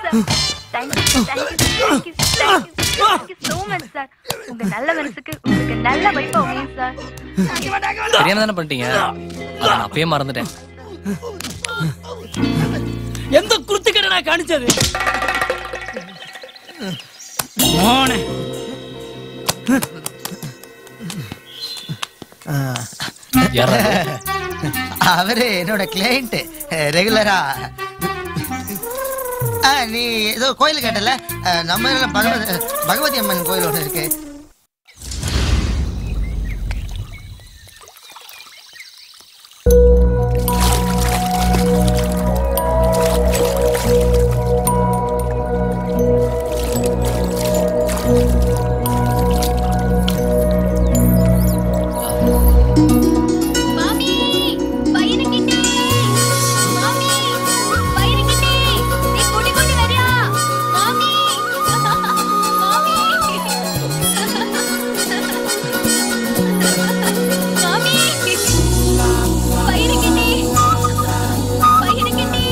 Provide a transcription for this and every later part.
Sir thank you thank you thank you thank you so much sir உங்க நல்ல மனசுக்கு உங்களுக்கு நல்ல வைப்பு அமையும் சார் தெரியாம தானே பண்ணிட்டீங்க அதை நான் அப்பயே மறந்துட்டேன் எந்த குருத்துக்கடை நான் காணிச்சது மோனே யாரா அவரு என்னோட கிளையண்ட் ரெகுலரா நீ ஏதோ கோயில் கேட்டல அஹ், நம்ம இதுல பகவதி பகவதி அம்மன் கோயில் ஒன்று இருக்கு மாமி பையனை கிட்டே மாமி பையனை கிட்டே நீ கூட்டி கொண்டு வரியா மாமி மாமி மாமி பையனை கிட்டே பையனை கிட்டே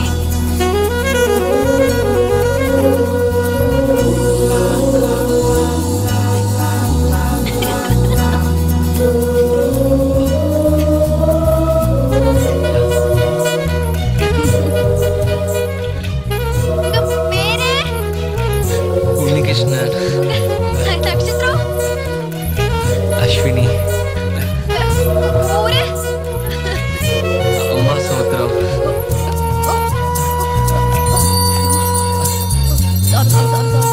உங்க பேரு உன்னிகிருஷ்ணன் நட்சத்திரம் அஸ்வினி ஊரு உமா சமுத்திரம் சாரி சாரி சாரி சாரி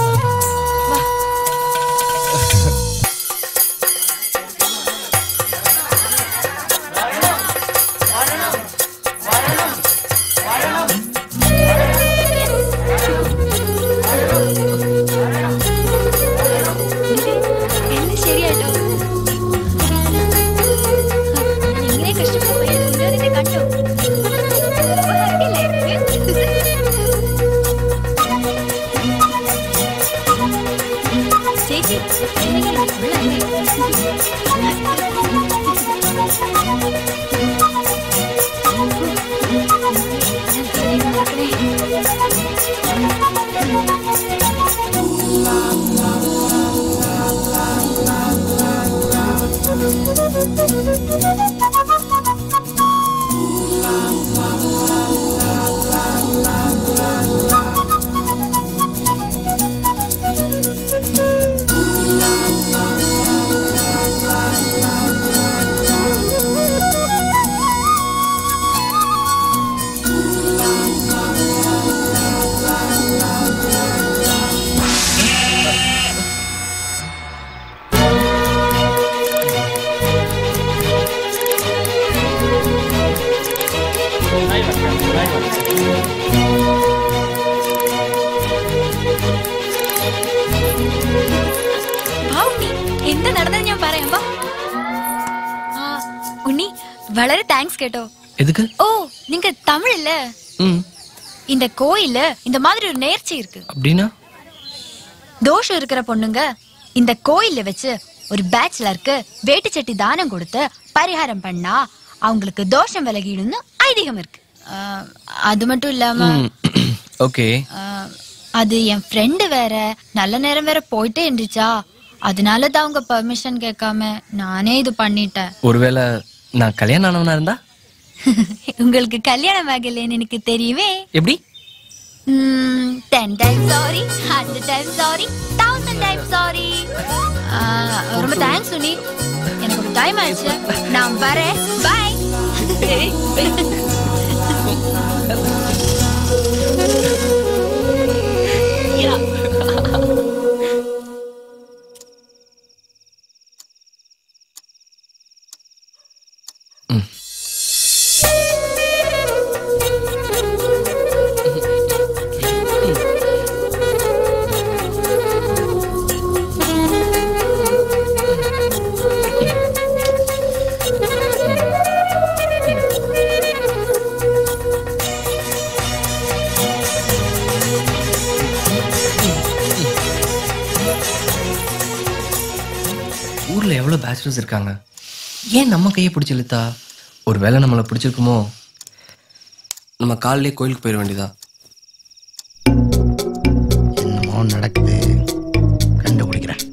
എല്ലാം ശരിയായിട്ടോ ഞാൻ ഇങ്ങനെ കഷ്ടപ്പെട്ടു നിന്നെ കണ്ടു ചേച്ചി എന്തെങ്കിലും വാ ഉണ്ണി എന്താ നടന്നത് ഞാൻ പറയാം വാ ആ, ഉണ്ണി വളരെ താങ്ക്ஸ் കേട്ടോ எதுக்கு ஓ நீங்க தமிழ் இல்ல ம் இந்த கோயில்ல இந்த மாதிரி ஒரு நேர்ச்சி இருக்கு அப்படின்னா தோஷம் இருக்கிற பொண்ணுங்க இந்த கோயில்ல வச்சு ஒரு பேச்சுலருக்கு வேட்டு சட்டி தானம் கொடுத்து பரிகாரம் பண்ணா அவங்களுக்கு தோஷம் விலகிடும்னு ஐதீகம் இருக்கு ஆ, அது மட்டும் இல்லாம ஓகே ஆ, அது என் ஃப்ரெண்டு வேற நல்ல நேரம் வேற போயிட்டே இருந்துச்சா அதனால தான் அவங்க பர்மிஷன் கேட்காம நானே இது பண்ணிட்டேன் ஒருவேளை நான் கல்யாணம் ஆனவனா இருந்தா உங்களுக்கு கல்யாணம் ஆகலைன்னு எனக்கு தெரியுமே எப்படி ten time sorry hundred time sorry thousand time sorry ரொம்ப தேங்க்ஸ் சுனி எனக்கு ஒரு டைம் ஆயிடுச்சு நான் வரேன் பாய் ஊர்ல எவ்வளவு பேச்சுலர்ஸ் இருக்காங்க ஏன் நம்ம கையை பிடிச்சி இழுத்தா ஒருவேளை நம்மளை பிடிச்சிருக்குமோ நம்ம காலையிலே கோயிலுக்கு போயிட வேண்டியதா ஒன்று நடக்குது கண்டுபிடிக்கிறேன்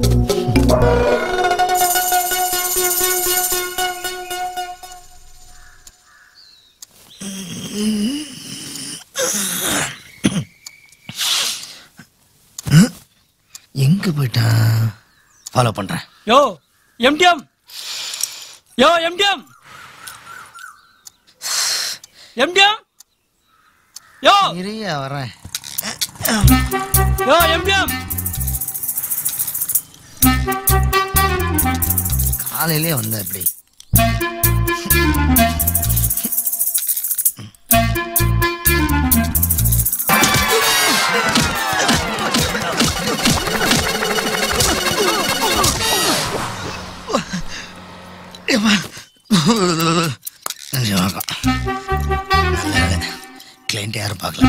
எங்க போயிட்டான் ஃபாலோ பண்றேன் yo MTM yo MTM MTM yo நிறைய வரேன் யோ எம்டிஎம் காலையிலே வந்த இப்படி கிளைண்ட் யாரும் பார்க்கல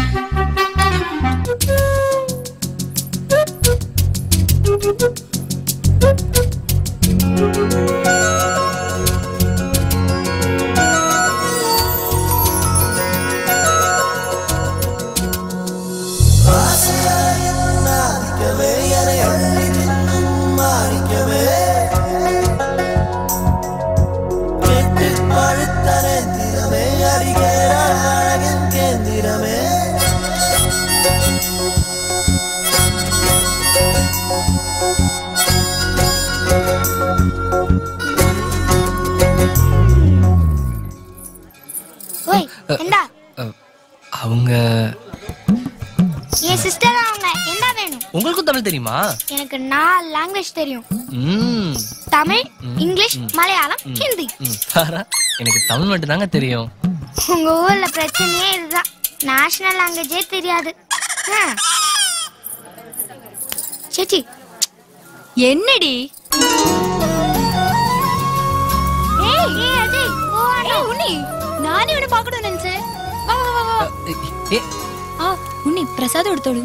ஓய் எண்டா அஹ், அவங்க என் சிஸ்டர் அவங்க என்ன வேணும் உங்களுக்கும் தமிழ் தெரியுமா எனக்கு நாலு லாங்குவேஜ் தெரியும் ம் தமிழ் இங்கிலீஷ் மலையாளம் ஹிந்தி ம், பாரா எனக்கு தமிழ் மட்டும் தாங்க தெரியும் உங்க ஊர்ல பிரச்சனையே இதுதான் நேஷனல் லாங்குவேஜே தெரியாது ஆ. சேச்சி என்னடி ஏய் ஏய் அஜய் ஓ அண்ணா உன்னி நானே உன்னை பார்க்கணும்னு நினைச்சேன் வா வா வா வா ஏ ஆ உன்னி பிரசாதம் எடுத்தோடு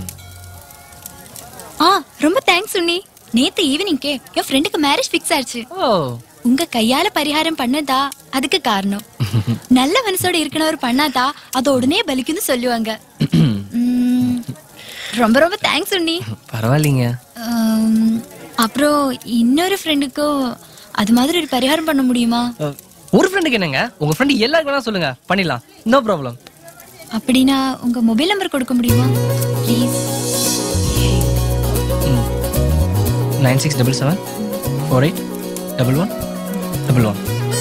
ஆ ரொம்ப தேங்க்ஸ் உன்னி நேத்து ஈவினிங்கே என் ஃப்ரெண்டுக்கு மேரேஜ் ஃபிக்ஸ் ஆயிடுச்சு ஓ உங்க கையால பரிகாரம் பண்ணதா அதுக்கு காரணம் நல்ல மனசோட இருக்கணவர் பண்ணாதா அது உடனே பலிக்குன்னு சொல்லுவாங்க ம், ரொம்ப ரொம்ப தேங்க்ஸ் உன்னி பரவாயில்லைங்க ஆம், அப்புறம் இன்னொரு ஃப்ரெண்டுக்கும் அது மாதிரி ஒரு பரிகாரம் பண்ண முடியுமா அஹ், ஒரு ஃப்ரெண்டுக்கு என்னங்க உங்க ஃப்ரெண்டு எல்லாருக்கும் வேணா சொல்லுங்க பண்ணிடலாம் நோ ப்ராப்ளம் அப்படின்னா உங்க மொபைல் நம்பர் கொடுக்க முடியுமா please nine six double seven four eight double one double one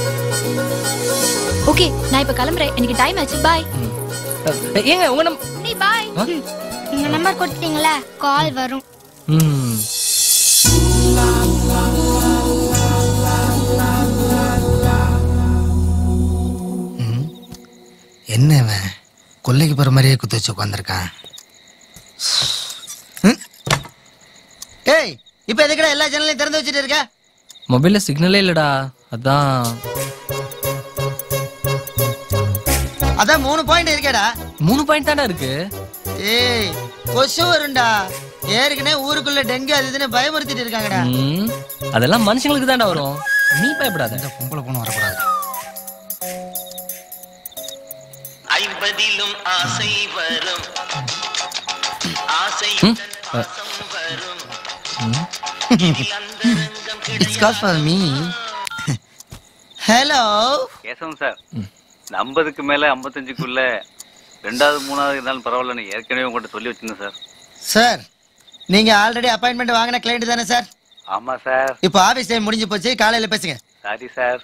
okay நான் இப்ப கிளம்புறேன் எனக்கு டைம் ஆச்சு பாய் ஏங்க உங்க நம் நீ பாய் ஆ? உங்க நம்பர் கொடுத்தீங்களா கால் வரும் ம் என்ன இவன் கொல்லைக்கு போற மாதிரியே குத்து வச்சு உட்காந்துருக்கான் ஏய் இப்போ எதுக்குடா எல்லா சேனலையும் திறந்து வச்சுட்டு இருக்க மொபைல்ல சிக்னலே இல்லடா அதான் அதான் மூணு பாயிண்ட் இருக்கேடா மூணு பாயிண்ட் தானே இருக்கு ஏய் கொசு வரும்டா ஏற்கனவே ஊருக்குள்ள டெங்கு அது இதுன்னு பயமுறுத்திட்டு இருக்காங்கடா ம், அதெல்லாம் மனுஷங்களுக்கு தான்டா வரும் நீ பயப்படாத இந்த பொம்பளை பொண்ணு வரக்கூடாது ஐம்பதிலும் ஆசை வரும் ஆசை hmm, uh, it's call for me hello Keshavan sir இந்த ஐம்பதுக்கு மேல ஐம்பத்தஞ்சுக்குள்ள ரெண்டாவது மூணாவது இருந்தாலும் பரவாயில்லன்னு ஏற்கனவே உங்கள்கிட்ட சொல்லி வச்சிருந்தேன் சார் சார் நீங்க ஆல்ரெடி அப்பாயின்மெண்ட் வாங்கின கிளைண்ட் தானே சார் ஆமா சார் இப்போ ஆபீஸ் டைம் முடிஞ்சு போச்சு காலையில பேசுங்க சாரி சார்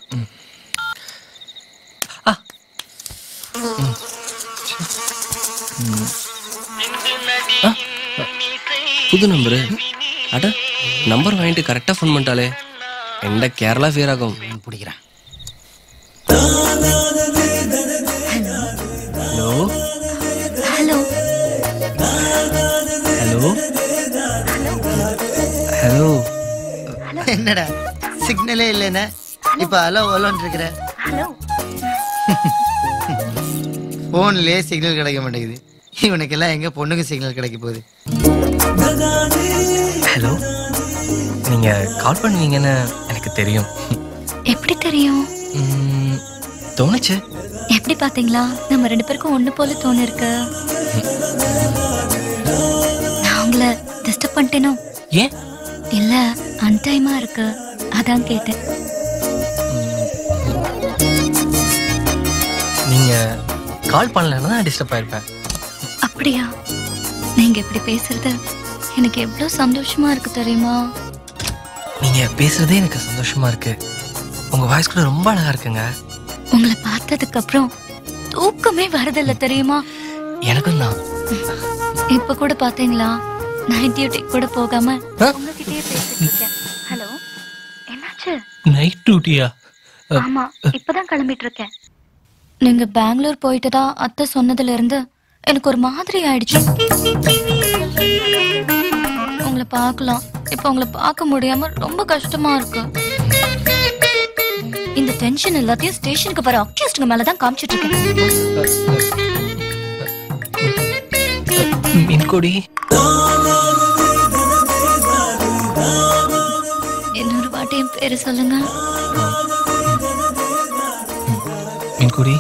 புது நம்பரு அட நம்பர் வாங்கிட்டு கரெக்டா ஃபோன் பண்ணிட்டாலே எந்த கேரளா ஃபீர் ஆகும் பிடிக்கிறேன் ஹலோ ஹலோ ஹலோ ஹலோ என்னடா சிக்னலே இல்லைன்னு இப்ப அலோ அலோன்னு இருக்கிற ஹலோ போன்லயே சிக்னல் கிடைக்க மாட்டேங்குது இவனுக்கெல்லாம் எங்க பொண்ணுக்கு சிக்னல் கிடைக்க போகுது ஹலோ நீங்க கால் பண்ணுவீங்கன்னு எனக்கு தெரியும் எப்படி தெரியும் ம், தோணுச்சு எப்படி பாத்தீங்களா நம்ம ரெண்டு பேருக்கும் ஒண்ணு போல தோணு இருக்கு நான் உங்களை டிஸ்டர்ப் பண்ணிட்டேனோ ஏன் இல்ல அன்டைமா இருக்கு அதான் கேட்டேன் நீங்க கால் பண்ணலன்னா தான் டிஸ்டர்ப் ஆயிருப்பேன் அப்படியா நீங்க இப்படி பேசுறது எனக்கு எவ்வளவு சந்தோஷமா இருக்கு தெரியுமா நீங்க பேசுறதே எனக்கு சந்தோஷமா இருக்கு உங்க வாய்ஸ் கூட ரொம்ப அழகா இருக்குங்க உங்களை பார்த்ததுக்கு அப்புறம் தூக்கமே வரதில்ல தெரியுமா எனக்கும் தான் இப்ப கூட பாத்தீங்களா நைட் டியூட்டி கூட போகாம ஆ? உங்ககிட்டயே பேசிட்டு இருக்கேன் ஹலோ என்னாச்சு நைட் டியூட்டியா ஆமா இப்பதான் கிளம்பிட்டு இருக்கேன் நீங்க பெங்களூர் போயிட்டு தான் அத்தை சொன்னதுல இருந்து எனக்கு ஒரு மாதிரி ஆயிடுச்சு உங்களை பார்க்கலாம் இப்ப உங்களை பார்க்க முடியாம ரொம்ப கஷ்டமா இருக்கு இந்த டென்ஷன் எல்லாத்தையும் ஸ்டேஷனுக்கு வர அக்யூஸ்டுங்க மேலதான் காமிச்சிட்டு இருக்கேன் மின்கொடி இன்னொரு வாட்டி என் பேரு சொல்லுங்க மின்கொடி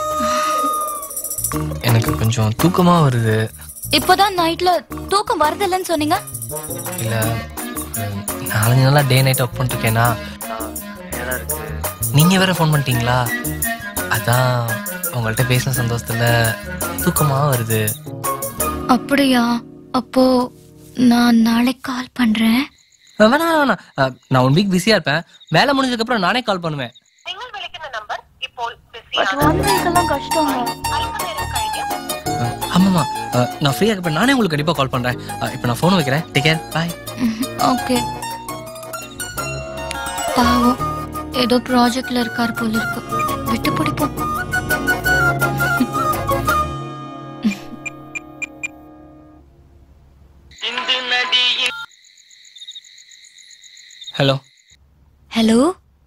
எனக்கு கொஞ்சம் தூக்கமா வருது இப்பதான் நைட்ல தூக்கம் வரதில்லைன்னு சொன்னீங்க இல்ல அஹ், நாலஞ்சு நாளா டே நைட் ஒர்க் பண்ணிருக்கேனா நீங்க வேற ஃபோன் பண்ணிட்டீங்களா அதான் உங்கள்கிட்ட பேசின சந்தோஷத்துல தூக்கமா வருது அப்படியா அப்போ நான் நாளைக்கு கால் பண்றேன் அஹ், வேணாம் வேணாம், வேணாம் அஹ், நான் ஒன் வீக் பிஸியா இருப்பேன் வேலை முடிஞ்சதுக்கு அப்புறம் நானே கால் பண்ணுவேன் அஹ், ஆமாமா அஹ், நான் ஃப்ரீயா இருப்ப நானே உங்களுக்கு கண்டிப்பா கால் பண்றேன் அஹ், இப்போ நான் ஃபோன் வைக்கிறேன் டேக் கேர் பாய் ஓகே பாவம் ஏதோ ப்ராஜெக்ட்ல இருக்காரு போல இருக்கு விட்டு பிடிப்போம் ஹலோ ஹலோ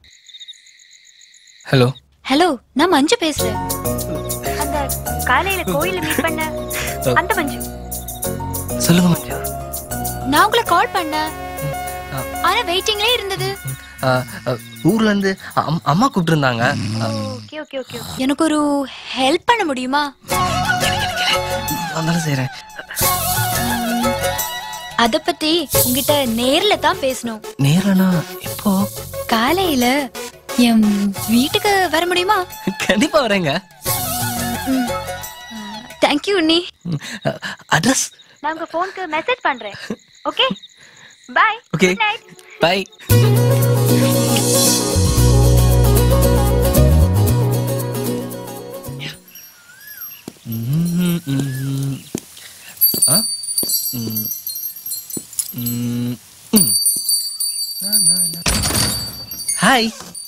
ஹலோ ஹலோ நான் மஞ்சு பேசுறேன் அந்த காலையில கோயில மீட் பண்ண அந்த மஞ்சு சொல்லுங்க மஞ்சு நான் உங்களை கால் பண்ணேன் ஆ. ஆனா வெயிட்டிங்லயே இருந்தது அஹ், அஹ், ஊர்ல இருந்து அம்- அம்மா கூப்பிட்டு இருந்தாங்க ஓகே ஓகே ஓகே எனக்கு ஒரு ஹெல்ப் பண்ண முடியுமா அதனால செய்றேன் அத பத்தி உங்ககிட்ட நேர்ல தான் பேசணும் நேரனா இப்போ காலையில என் வீட்டுக்கு வர முடியுமா கண்டிப்பா வரேங்க தேங்க்யூ உன்னி அட்ரஸ் நான் உங்க போனுக்கு மெசேஜ் பண்றேன் okay bye okay bye hi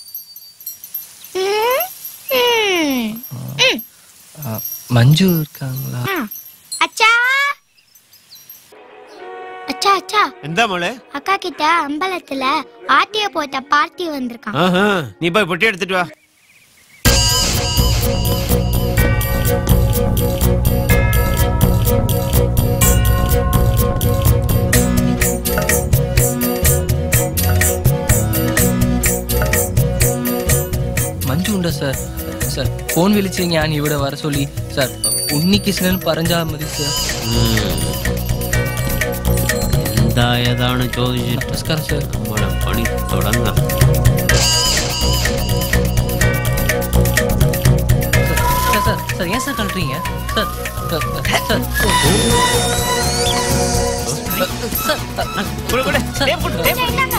Manju இருக்காங்களா அச்சா அச்சா அச்சா எந்த மோளே அக்கா கிட்ட அம்பலத்துல ஆட்டிய போட்ட பார்ட்டி வந்திருக்கான் ஆஹா, நீ போய் பொட்டி எடுத்துட்டு வா മഞ്ജു ഉണ്ടോ സർ സർ ഫോൺ വിളിച്ച് ഞാൻ ഇവിടെ വര சொல்லி സർ ഉണ്ണികൃഷ്ണൻ പറഞ്ഞാ മതി സർ എന്താ ഏതാണ് ചോദിച്ചിട്ട് നമസ്കാരം സർ നമ്മളെ പണി തുടങ്ങാം சார் சார் சார் ஏன் சார் கழட்டுறீங்க சார் சார் சார் சார் கொடு, கொடு. டேப் கொடு, டேப் கொடு.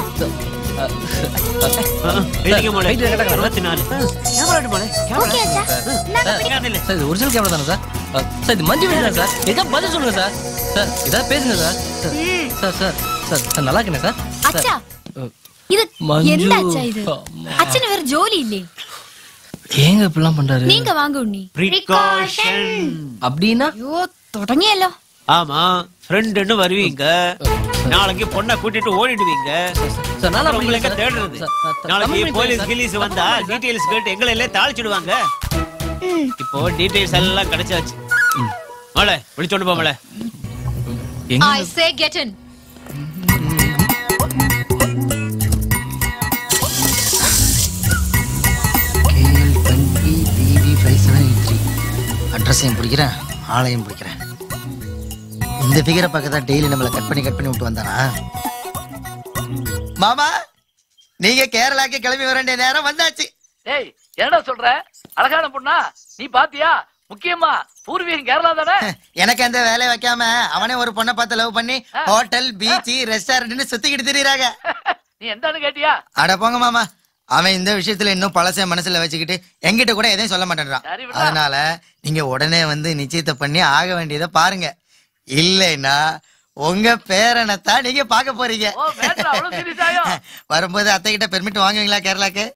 ஆ, எழுதிக்க மோளே. Right, right, right. அறுபத்தி நாலு. கேமரா எடு மோளே, கேமரா. ஓகே அச்சா இங்க நில்லு. சார் இது ஒரிஜினல் கேமரா தானே சார் அஹ், சார் இது மஞ்சு வீடு சார் எதா பதில் சொல்லுங்க சார் சார் ஏதாவது பேசுங்க sir sir sir sir sir sir நல்லா இருக்கேனே சார் சார், அச்சா அஹ், இது மஞ்சு. என்ன அச்சா இது அம்மா. அச்சனை வேற ஜோலி இல்லே ஏங்க இப்படிலாம் பண்றாரு நீங்க வாங்க உண்ணி Precaution. அப்படின்னா ஐயோ தொடங்கியല്ലോ ஆமா ஃப்ரெண்டுன்னு வருவீங்க நாளைக்கு பொண்ணை கூட்டிட்டு ஓடிடுவீங்க சார் நல்லா உங்களை எங்க தேடுறது சார், சார், தமிழ் நாளைக்கு மீடியம் போலீஸ் சார். கிலீஸ் வந்தா டீடைல்ஸ் கேட்டு எங்களை எல்லாம் தாளிச்சிடுவாங்க இப்போ டீடைல்ஸ் எல்லாம் கிடைச்சாச்சு மலை விழிச்சோண்டு போ மலை எங்க I say get in KL twenty PV five seven eight three அட்ரஸையும் பிடிக்கிறேன் ஆளையும் பிடிக்கிறேன் இந்த ஃபிகரை பார்க்க தான் டெய்லி நம்மளை கட் பண்ணி கட் பண்ணி விட்டு வந்தானா மாமா நீங்க கேரளாக்கு கிளம்பி வர வேண்டிய நேரம் வந்தாச்சு டேய் என்னடா சொல்ற அழகான பொண்ணா நீ பாத்தியா முக்கியமா பூர்வீகம் கேரளா தானே எனக்கு அந்த வேலையை வைக்காம அவனே ஒரு பொண்ணை பார்த்து லவ் பண்ணி ஹோட்டல் பீச் ரெஸ்டாரண்ட்னு சுத்திக்கிட்டு திரியறாங்க நீ எந்தான்னு கேட்டியா அட போங்க மாமா அவன் இந்த விஷயத்துல இன்னும் பழச மனசுல வச்சுக்கிட்டு என்கிட்ட கூட எதையும் சொல்ல மாட்டேன்றான் சரி விடா. அதனால நீங்க உடனே வந்து நிச்சயத்தை பண்ணி ஆக வேண்டியதை பாருங்க இல்லைன்னா உங்க பேரனைத்தான் நீங்க பார்க்க போறீங்க ஓ மேட்ரு அவ்வளவு சீரியஸாயோ வரும்போது அத்தை கிட்ட பெர்மிட் வாங்குவீங்களா கேரளாக்கு